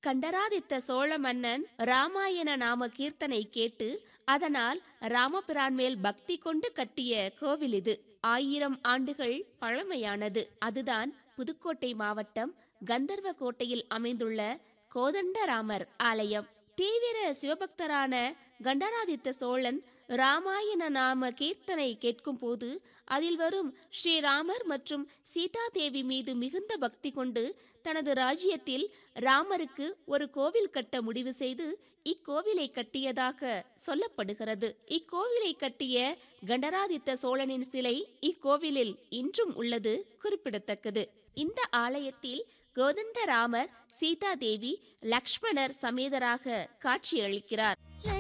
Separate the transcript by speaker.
Speaker 1: கண்டராதித்த சோழ மன்னன் ராமாயண நாம கீர்த்தனை கேட்டு அதனால் ராமபிரான் மேல் பக்தி கொண்டு கட்டிய கோவில் இது ஆயிரம் ஆண்டுகள் பழமையானது அதுதான் புதுக்கோட்டை மாவட்டம் கந்தர்வ கோட்டையில் அமைந்துள்ள கோதண்டராமர் ஆலயம் தீவிர சிவபக்தரான கண்டராதித்த சோழன் ராமாயண நாம கீர்த்தனை கேட்கும் போது அதில் வரும் ஸ்ரீராமர் மற்றும் சீதா தேவி மீது மிகுந்த பக்தி கொண்டு தனது ராஜ்யத்தில் ராமருக்கு ஒரு கோவில் கட்ட முடிவு செய்து இக்கோவிலை கட்டியதாக சொல்லப்படுகிறது இக்கோவிலை கட்டிய கண்டராதித்த சோழனின் சிலை இக்கோவிலில் இன்றும் உள்ளது குறிப்பிடத்தக்கது இந்த ஆலயத்தில் கோதண்டராமர் சீதா தேவி லக்ஷ்மணர் சமேதராக காட்சியளிக்கிறார்